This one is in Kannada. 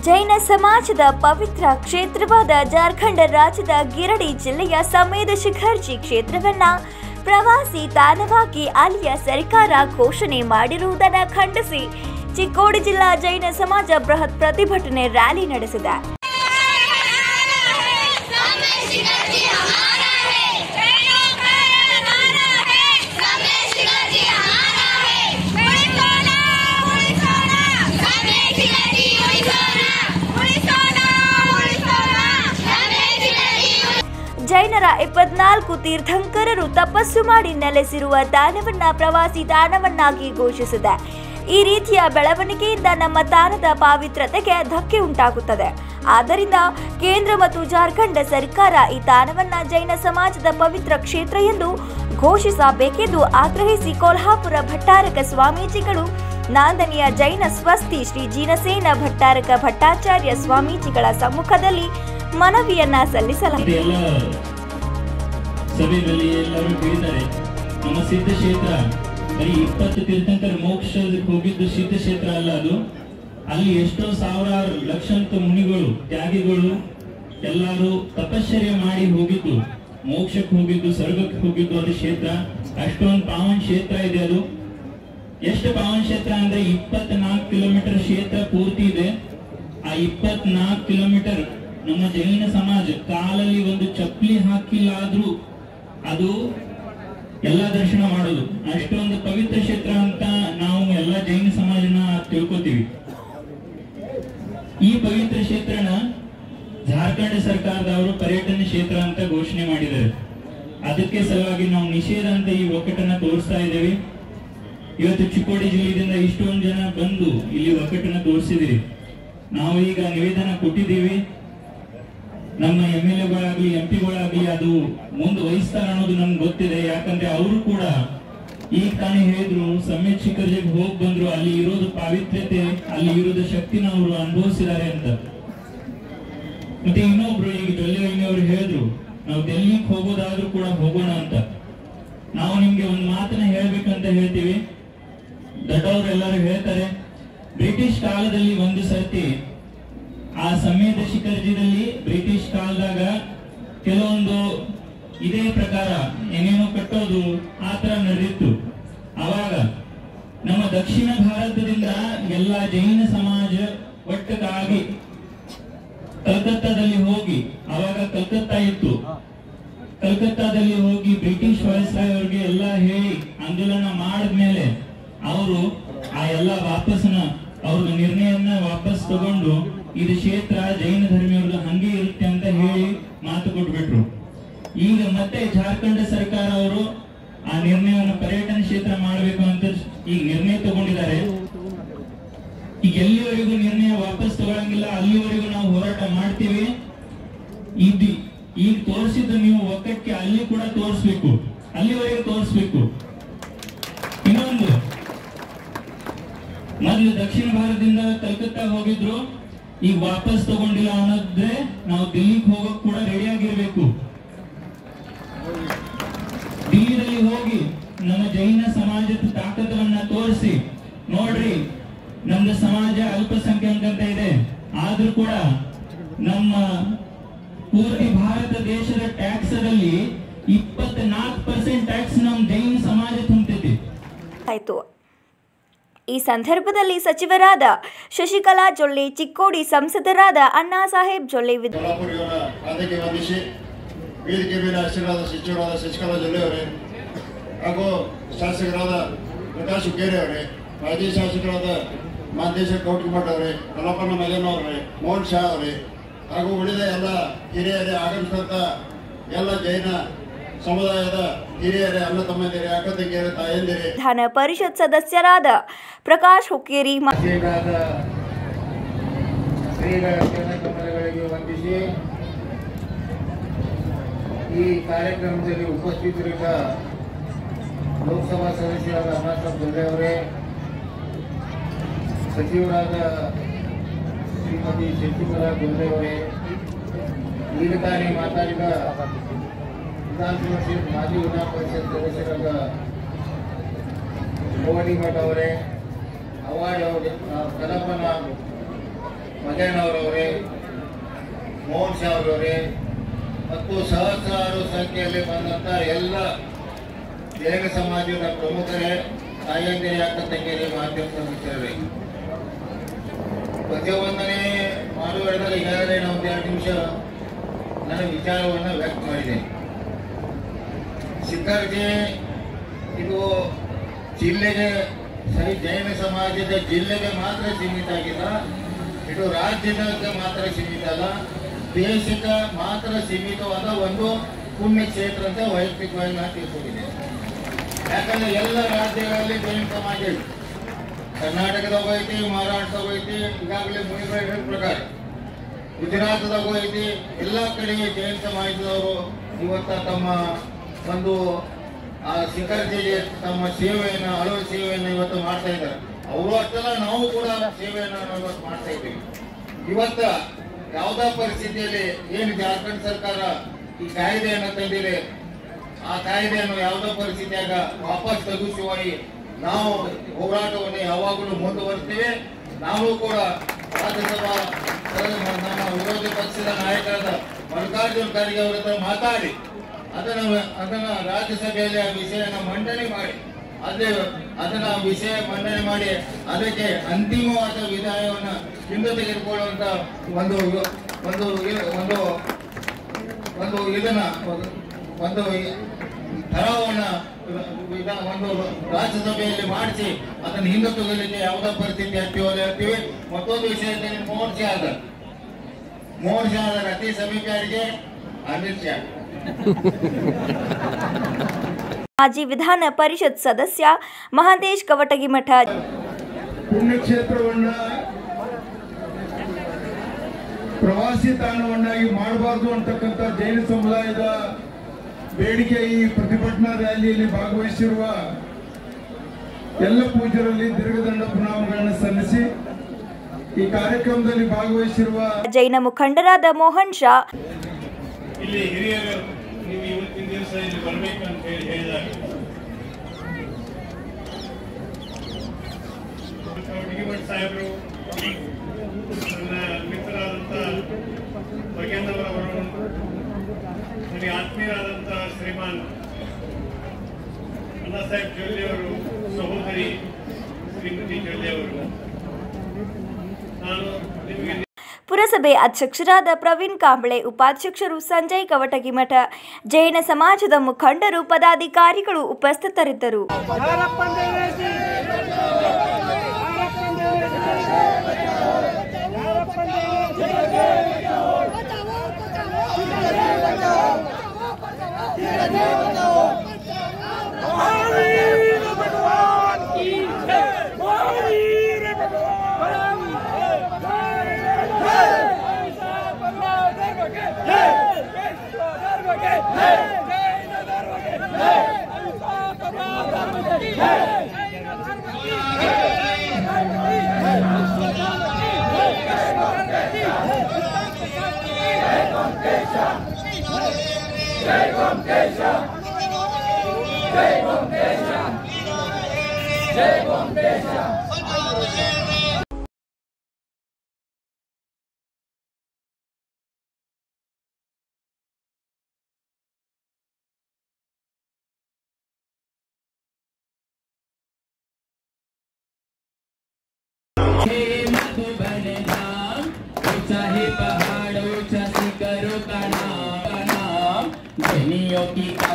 ಜೈನ ಸಮಾಜದ ಪವಿತ್ರ ಕ್ಷೇತ್ರವಾದ ಜಾರ್ಖಂಡ್ ರಾಜ್ಯದ ಗಿರಡಿ ಜಿಲ್ಲೆಯ ಸಮೇದ ಶಿಖರ್ಜಿ ಕ್ಷೇತ್ರವನ್ನ ಪ್ರವಾಸಿ ತಾಣವಾಗಿ ಅಲ್ಲಿಯ ಸರ್ಕಾರ ಘೋಷಣೆ ಮಾಡಿರುವುದನ್ನು ಖಂಡಿಸಿ ಚಿಕ್ಕೋಡಿ ಜಿಲ್ಲಾ ಜೈನ ಸಮಾಜ ಬೃಹತ್ ಪ್ರತಿಭಟನೆ ರ್ಯಾಲಿ ನಡೆಸಿದೆ ಜೈನರ ಇಪ್ಪತ್ನಾಲ್ಕು ತೀರ್ಥಂಕರರು ತಪಸ್ಸು ಮಾಡಿ ನೆಲೆಸಿರುವ ತಾಣವನ್ನ ಪ್ರವಾಸಿ ತಾಣವನ್ನಾಗಿ ಘೋಷಿಸಿದೆ ಈ ರೀತಿಯ ಬೆಳವಣಿಗೆಯಿಂದ ನಮ್ಮ ತಾಣದ ಪಾವಿತ್ರತೆಗೆ ಧಕ್ಕೆ ಉಂಟಾಗುತ್ತದೆ ಆದ್ದರಿಂದ ಕೇಂದ್ರ ಮತ್ತು ಜಾರ್ಖಂಡ್ ಸರ್ಕಾರ ಈ ತಾಣವನ್ನ ಜೈನ ಸಮಾಜದ ಪವಿತ್ರ ಕ್ಷೇತ್ರ ಎಂದು ಘೋಷಿಸಬೇಕೆಂದು ಆಗ್ರಹಿಸಿ ಕೊಲ್ಹಾಪುರ ಭಟ್ಟಾರಕ ಸ್ವಾಮೀಜಿಗಳು ನಾಂದನಿಯ ಜೈನ ಸ್ವಸ್ತಿ ಶ್ರೀ ಜೀನಸೇನ ಭಟ್ಟಾರಕ ಭಟ್ಟಾಚಾರ್ಯ ಸ್ವಾಮೀಜಿಗಳ ಸಮ್ಮುಖದಲ್ಲಿ ಮನವಿಯನ್ನ ಸಲ್ಲಿಸಲಾಗಿದೆ ಎಲ್ಲ ಸಭೆಗಳಲ್ಲಿ ಎಲ್ಲರೂ ಹೇಳಿದ್ದಾರೆ ನಮ್ಮ ಸಿದ್ಧ ಕ್ಷೇತ್ರ ಬರೀ ಇಪ್ಪತ್ತು ತೀರ್ಥಂಕರ ಮೋಕ್ಷಕ್ಕೆ ಹೋಗಿದ್ದು ಸಿದ್ಧ ಕ್ಷೇತ್ರ ಅಲ್ಲ ಅದು ಅಲ್ಲಿ ಎಷ್ಟೋ ಸಾವಿರಾರು ಲಕ್ಷಾಂತ ಮುನಿಗಳು ತ್ಯಾಗಿಗಳು ಎಲ್ಲರೂ ತಪಶ್ಚರ್ಯ ಮಾಡಿ ಹೋಗಿದ್ದು ಮೋಕ್ಷಕ್ಕೆ ಹೋಗಿದ್ದು ಸ್ವರ್ಗಕ್ಕೆ ಹೋಗಿದ್ದು ಅದು ಕ್ಷೇತ್ರ ಅಷ್ಟೊಂದು ಪಾವನ್ ಕ್ಷೇತ್ರ ಇದೆ ಅದು ಎಷ್ಟು ಪಾವನ್ ಕ್ಷೇತ್ರ ಅಂದ್ರೆ ಇಪ್ಪತ್ನಾಲ್ಕು ಕಿಲೋಮೀಟರ್ ಕ್ಷೇತ್ರ ಪೂರ್ತಿ ಇದೆ ಆ ಇಪ್ಪತ್ನಾಲ್ಕು ಕಿಲೋಮೀಟರ್ ನಮ್ಮ ಜೈನ ಸಮಾಜ ಕಾಲಲ್ಲಿ ಒಂದು ಚಪ್ಪಲಿ ಹಾಕಿಲ್ಲ ಆದ್ರೂ ಅದು ಎಲ್ಲ ದರ್ಶನ ಮಾಡೋದು ಅಷ್ಟೊಂದು ಪವಿತ್ರ ಕ್ಷೇತ್ರ ಅಂತ ನಾವು ಎಲ್ಲ ಜೈನ ಸಮಾಜನ ತಿಳ್ಕೊತೀವಿ ಈ ಪವಿತ್ರ ಕ್ಷೇತ್ರನ ಜಾರ್ಖಂಡ್ ಸರ್ಕಾರದವರು ಪರ್ಯಟನ ಕ್ಷೇತ್ರ ಅಂತ ಘೋಷಣೆ ಮಾಡಿದ್ದಾರೆ ಅದಕ್ಕೆ ಸಲುವಾಗಿ ನಾವು ನಿಷೇಧ ಅಂತ ಈ ಒಕ್ಕಟ್ಟನ್ನ ತೋರಿಸ್ತಾ ಇದ್ದೇವೆ ಇವತ್ತು ಚಿಕ್ಕೋಡಿ ಜಿಲ್ಲೆಯಿಂದ ಇಷ್ಟೊಂದು ಜನ ಬಂದು ಇಲ್ಲಿ ಒಕ್ಕಟ್ಟನ್ನ ತೋರಿಸಿದಿರಿ ನಾವು ಈಗ ನಿವೇದನ ಕೊಟ್ಟಿದ್ದೀವಿ ನಮ್ಮ ಎಂ ಎಲ್ ಎಗಳಾಗ್ಲಿ ಎಂ ಪಿಗಳಾಗ್ಲಿ ಅದು ಮುಂದೆ ವಹಿಸ್ತಾರ ಅನ್ನೋದು ನಮ್ಗೆ ಗೊತ್ತಿದೆ ಯಾಕಂದ್ರೆ ಅವರು ಕೂಡ ಈಗ ತಾನೇ ಹೇಳಿದ್ರು ಸಮೇತ್ ಶಿಖರ್ಜಿಗೆ ಹೋಗಿ ಬಂದ್ರು ಅಲ್ಲಿ ಇರೋದು ಪಾವಿತ್ರ್ಯತೆ ಅಲ್ಲಿ ಇರೋದು ಶಕ್ತಿನ ಅವರು ಅನುಭವಿಸಿದ್ದಾರೆ ಅಂತ ಮತ್ತೆ ಇನ್ನೊಬ್ರು ಈಗ ಜೊಲ್ಲೆ ಅವರು ಹೇಳಿದ್ರು ನಾವು ಡೆಲ್ಲಿಗೆ ಹೋಗೋದಾದ್ರೂ ಕೂಡ ಹೋಗೋಣ ಅಂತ ನಾವು ನಿಮ್ಗೆ ಒಂದು ಮಾತನ್ನ ಹೇಳ್ಬೇಕಂತ ಹೇಳ್ತೀವಿ ದೊಡ್ಡವರೆಲ್ಲರೂ ಹೇಳ್ತಾರೆ ಬ್ರಿಟಿಷ್ ಕಾಲದಲ್ಲಿ ಒಂದು ಸರ್ತಿ ಆ ಸಮೇತ ಶಿಖರ್ಜಿದಲ್ಲಿ ಬ್ರಿಟಿಷ್ ಕಾಲದಾಗ ಕೆಲವೊಂದು ಇದೇ ಪ್ರಕಾರ ಏನೇನೋ ಕಟ್ಟೋದು ಆ ತರ ನಡೆದಿತ್ತು ಅವಾಗ ನಮ್ಮ ದಕ್ಷಿಣ ಭಾರತದಿಂದ ಎಲ್ಲ ಜೈನ ಸಮಾಜ ಒಟ್ಟಕ್ಕಾಗಿ ಕಲ್ಕತ್ತಾದಲ್ಲಿ ಹೋಗಿ ಅವಾಗ ಕಲ್ಕತ್ತಾ ಇತ್ತು ಕಲ್ಕತ್ತಾದಲ್ಲಿ ಹೋಗಿ ಬ್ರಿಟಿಷ್ ವಯಸ್ಸಾಯ ಅವ್ರಿಗೆ ಎಲ್ಲ ಹೇಳಿ ಆಂದೋಲನ ಮಾಡಿದ್ಮೇಲೆ ಅವರು ಆ ಎಲ್ಲ ವಾಪಸ್ನ ಅವ್ರ ನಿರ್ಣಯವನ್ನ ವಾಪಸ್ ತಗೊಂಡು ಇದು ಕ್ಷೇತ್ರ ಜೈನ ಧರ್ಮೀಯವ್ರದ್ದು ಹಂಗೆ ಇರುತ್ತೆ ಅಂತ ಹೇಳಿ ಮಾತು ಕೊಟ್ಬಿಟ್ರು ಈಗ ಮತ್ತೆ ಜಾರ್ಖಂಡ್ ಸರ್ಕಾರ ಅವರು ಆ ನಿರ್ಣಯವನ್ನು ಪರ್ಯಟನ ಕ್ಷೇತ್ರ ಮಾಡಬೇಕು ಅಂತ ಈಗ ನಿರ್ಣಯ ತಗೊಂಡಿದ್ದಾರೆ ಈಗ ಎಲ್ಲಿವರೆಗೂ ನಿರ್ಣಯ ವಾಪಸ್ ತಗೊಳಂಗಿಲ್ಲ ಅಲ್ಲಿವರೆಗೂ ನಾವು ಹೋರಾಟ ಮಾಡ್ತೀವಿ ಇದು ಈಗ ತೋರಿಸಿದ್ದು ನೀವು ಒಕ್ಕಕ್ಕೆ ಅಲ್ಲಿ ಕೂಡ ತೋರಿಸ್ಬೇಕು ಅಲ್ಲಿವರೆಗೂ ತೋರಿಸ್ಬೇಕು ಇನ್ನೊಂದು ಮೊದಲು ದಕ್ಷಿಣ ಭಾರತದಿಂದ ಕಲ್ಕತ್ತಾ ಹೋಗಿದ್ರು ಈಗ ವಾಪಸ್ ತಗೊಂಡಿಲ್ಲ ಅನ್ನೋದ್ರೆ ನಾವು ದಿಲ್ಲಿಗೆ ಹೋಗಕ್ ಕೂಡ ರೆಡಿ ಆಗಿರ್ಬೇಕು ದಿಲ್ಲಿದಲ್ಲಿ ಹೋಗಿ ನಮ್ಮ ಜೈನ ಸಮಾಜದ ತಾಕತ್ತವನ್ನ ತೋರಿಸಿ ನೋಡ್ರಿ ನಮ್ದು ಸಮಾಜ ಅಲ್ಪಸಂಖ್ಯಾಕ ಅಂತ ಇದೆ ಆದ್ರೂ ಕೂಡ ನಮ್ಮ ಪೂರ್ತಿ ಭಾರತ ದೇಶದ ಟ್ಯಾಕ್ಸ್ ಅಲ್ಲಿ ಇಪ್ಪತ್ನಾಲ್ಕು ಪರ್ಸೆಂಟ್ ಟ್ಯಾಕ್ಸ್ ನಮ್ ಜೈನ ಸಮಾಜ ತುಂಬತೈತಿ ಆಯಿತು ಈ ಸಂದರ್ಭದಲ್ಲಿ ಸಚಿವರಾದ ಶಶಿಕಲಾ ಜೊಲ್ಲೆ ಚಿಕ್ಕೋಡಿ ಸಂಸದರಾದ ಅಣ್ಣಾ ಸಾಹೇಬ್ ಜೊಲ್ಲೆ ವಿದ್- ಕೊಲ್ಲಾಪುರಿಯವರ ಪಾದಕ್ಕೆ ವಂದಿಸಿ ವೇದಿಕೆ ಮೇಲೆ ಆಶೀರ್ವಾದ ಸಚಿವರಾದ ಶಶಿಕಲಾ ಜೊಲ್ಲೆ ಅವರೇ ಹಾಗೂ ಶಾಸಕರಾದ ಪ್ರಕಾಶ್ ಹುಕ್ಕೇರಿ ಅವರೇ ಮಾಜಿ ಶಾಸಕರಾದ ಮಾಂತೇಶ ಕೌಟಿಮಠ್ ಅವರೇ ಕಲ್ಲಪ್ಪನ ಮಗನ್ ಅವರೇ ಮೋಹನ್ ಶಾ ಅವರೇ ಹಾಗೂ ಉಳಿದ ಎಲ್ಲ ಹಿರಿಯರೇ ಆಗಮಿಸಿದಂಥ ಎಲ್ಲ ಜೈನ ಸಮುದಾಯದ ಹಿರಿಯರೇ ಅಣ್ಣ ತಮ್ಮಂದಿರೇ ಅಕ್ಕ ತಂಗಿಯರೇ ತಾಯಂದಿರೇ ವಿಧಾನ ಪರಿಷತ್ ಸದಸ್ಯರಾದ ಪ್ರಕಾಶ್ ಹುಕ್ಕೇರಿ ಮ- ಆಶೀರ್ವಾದ ಶ್ರೀಗಳ ಕಮಲಗಳಿಗೆ ವಂದಿಸಿ ಈ ಕಾರ್ಯಕ್ರಮದಲ್ಲಿ ಉಪಸ್ಥಿತರಿದ್ದ ಲೋಕಸಭಾ ಸದಸ್ಯರಾದ ಅಣ್ಣಾಸಾಬ್ ದೊಡ್ಡೆ ಅವರೇ ಸಚಿವರಾದ ಶ್ರೀಮತಿ ಶಶಿಕಲಾ ದೊಡ್ಡೆ ಅವರೇ ಈಗ ತಾನೇ ಮಾತಾಡಿದ ವಿಧಾನ ಪರಿಷತ್ ಮಾಜಿ ವಿಧಾನ ಪರಿಷತ್ ಸದಸ್ಯರಾದ ಮೋಹನಿ ಮಠ ಅವರೇ ಅವಾರ್ಡ್ ಅವರೇ ಕಲಪನ ಮಜಣ್ಣವರವರೇ ಮೋಹನ್ ಶಾ ಅವರವರೇ ಮತ್ತು ಸಹಸ್ರಾರು ಸಂಖ್ಯೆಯಲ್ಲಿ ಬಂದಂಥ ಎಲ್ಲ ಜೈನ ಸಮಾಜದ ಪ್ರಮುಖರೇ ತಾಯಂದಿರೇ ಅಕ್ಕ ತಂಗಿಯರೇ ಮಾಧ್ಯಮ ಮಿತ್ರರೇ ಧ್ವಜವಂದನೆ ಮಾಡುವಾಗ ಈಗಾಗಲೇ ನಾವು ಒಂದು ಎರಡು ನಿಮಿಷ ನನ್ನ ವಿಚಾರವನ್ನು ವ್ಯಕ್ತ ಮಾಡಿದೆ ಶಿಖರ್ಗೆ ಇದು ಜಿಲ್ಲೆಗೆ ಸರಿ ಜೈನ ಸಮಾಜದ ಜಿಲ್ಲೆಗೆ ಮಾತ್ರ ಸೀಮಿತ ಆಗಿಲ್ಲ ಇದು ರಾಜ್ಯದ ಮಾತ್ರ ಸೀಮಿತ ಅಲ್ಲ ದೇಶಕ್ಕೆ ಮಾತ್ರ ಸೀಮಿತವಾದ ಒಂದು ಪುಣ್ಯ ಕ್ಷೇತ್ರ ಅಂತ ವೈಯಕ್ತಿಕವಾಗಿ ನಾನು ತಿಳ್ಕೊಂಡಿದ್ದೇನೆ ಯಾಕಂದ್ರೆ ಎಲ್ಲ ರಾಜ್ಯಗಳಲ್ಲಿ ಜೈನ ಸಮಾಜ ಇದೆ ಕರ್ನಾಟಕದಾಗ ಐತಿ ಮಹಾರಾಷ್ಟ್ರದಾಗ ಐತಿ ಈಗಾಗಲೇ ಮುನಿಗಳು ಹೇಳಿದ ಪ್ರಕಾರ ಗುಜರಾತ್ದಾಗ ಐತಿ ಎಲ್ಲ ಕಡೆಗೆ ಜೈನ ಸಮಾಜದವರು ಇವತ್ತ ತಮ್ಮ ಒಂದು ಆ ಶಿಖರ್ಜಿಗೆ ತಮ್ಮ ಸೇವೆಯನ್ನು ಹಲವು ಸೇವೆಯನ್ನು ಇವತ್ತು ಮಾಡ್ತಾ ಇದ್ದಾರೆ ಅವರು ಅಷ್ಟೆಲ್ಲ ನಾವು ಕೂಡ ಸೇವೆಯನ್ನು ನಾವು ಇವತ್ತು ಮಾಡ್ತಾ ಇದ್ದೀವಿ ಇವತ್ತ ಯಾವುದೇ ಪರಿಸ್ಥಿತಿಯಲ್ಲಿ ಏನು ಜಾರ್ಖಂಡ್ ಸರ್ಕಾರ ಈ ಕಾಯ್ದೆಯನ್ನು ತಂದಿದೆ ಆ ಕಾಯ್ದೆಯನ್ನು ಯಾವುದೋ ಪರಿಸ್ಥಿತಿಯಾಗ ವಾಪಸ್ ತೆಗೆಸುವಲ್ಲಿ ನಾವು ಹೋರಾಟವನ್ನು ಯಾವಾಗಲೂ ಮುಂದುವರಿಸ್ತೇವೆ ನಾವು ಕೂಡ ರಾಜ್ಯಸಭಾ ಸದಸ್ಯ- ನಮ್ಮ ವಿರೋಧಿ ಪಕ್ಷದ ನಾಯಕರಾದ ಮಲ್ಲಿಕಾರ್ಜುನ್ ಖರ್ಗೆ ಅವರ ಹತ್ರ ಮಾತಾಡಿ ಅದನ್ನು ಅದನ್ನ ರಾಜ್ಯಸಭೆಯಲ್ಲಿ ಆ ವಿಷಯನ ಮಂಡನೆ ಮಾಡಿ ಅದೇ ಅದನ್ನ ಆ ವಿಷಯ ಮಂಡನೆ ಮಾಡಿ ಅದಕ್ಕೆ ಅಂತಿಮವಾದ ವಿಧಾಯವನ್ನು ಹಿಂದೆ ತೆಗೆದುಕೊಳ್ಳುವಂತ ಒಂದು ಒಂದು ಒಂದು ಒಂದು ಇದನ್ನ ಒಂದು ಠರಾವನ್ನ ವಿಧ- ಒಂದು ರಾಜ್ಯಸಭೆಯಲ್ಲಿ ಮಾಡಿಸಿ ಅದನ್ನು ಹಿಂದೆ ತೆಗೆಯಲಿಕ್ಕೆ ಯಾವುದೇ ಪರಿಸ್ಥಿತಿ ಆಗ್ತೀವೋ ಅಲ್ಲಿ ಹೇಳ್ತೀವಿ ಮತ್ತೊಂದು ವಿಷಯದಲ್ಲಿ ಮೋಹನ್ ಶಾ ಅದ ಮೋಹನ್ ಶಾ ಅದರ ಅತಿ ಸಮೀಪ ಯಾರಿಗೆ ಅಮಿತ್ ಶಾ ಮಾಜಿ ವಿಧಾನ ಪರಿಷತ್ ಸದಸ್ಯ ಮಹಾಂತೇಶ್ ಕವಟಗಿಮಠ ಪುಣ್ಯಕ್ಷೇತ್ರವನ್ನ ಪ್ರವಾಸಿ ತಾಣವನ್ನಾಗಿ ಮಾಡಬಾರ್ದು ಅಂತಕ್ಕಂಥ ಜೈನ ಸಮುದಾಯದ ಬೇಡಿಕೆ ಈ ಪ್ರತಿಭಟನಾ ರ್ಯಾಲಿಯಲ್ಲಿ ಭಾಗವಹಿಸಿರುವ ಎಲ್ಲ ಪೂಜರಲ್ಲಿ ದೀರ್ಘದಂಡ ಪ್ರಣಾಮಗಳನ್ನು ಸಲ್ಲಿಸಿ ಈ ಕಾರ್ಯಕ್ರಮದಲ್ಲಿ ಭಾಗವಹಿಸಿರುವ ಜೈನ ಮುಖಂಡರಾದ ಮೋಹನ್ ಶಾ ಇಲ್ಲಿ ಹಿರಿಯರು ನೀವು ಇವತ್ತಿನ ದಿವಸ ಇಲ್ಲಿ ಬರಬೇಕು ಅಂತ ಹೇಳಿ ಹೇಳಿದಾಗ ಡಿಗಿಮಠ್ ಸಾಹೇಬರು ನನ್ನ ಮಿತ್ರರಾದಂಥ ಬಗೆಂದವರವರು ನನಗೆ ಆತ್ಮೀಯರಾದಂಥ ಶ್ರೀಮಾನ್ ಅಣ್ಣಾ ಸಾಹೇಬ್ ಜೊಲ್ಲೆಯವರು ಸಹೋದರಿ ಶ್ರೀಮತಿ ಜೊಲ್ಲೆಯವರು ನಾನು ನಿಮಗೆ ಪುರಸಭೆ ಅಧ್ಯಕ್ಷರಾದ ಪ್ರವೀಣ್ ಕಾಂಬಳೆ ಉಪಾಧ್ಯಕ್ಷರು ಸಂಜಯ್ ಕವಟಗಿಮಠ ಜೈನ ಸಮಾಜದ ಮುಖಂಡರು ಪದಾಧಿಕಾರಿಗಳು ಉಪಸ್ಥಿತರಿದ್ದರು चाहे पहाड़ों चा शिखरों का नाम का नाम जैनियों की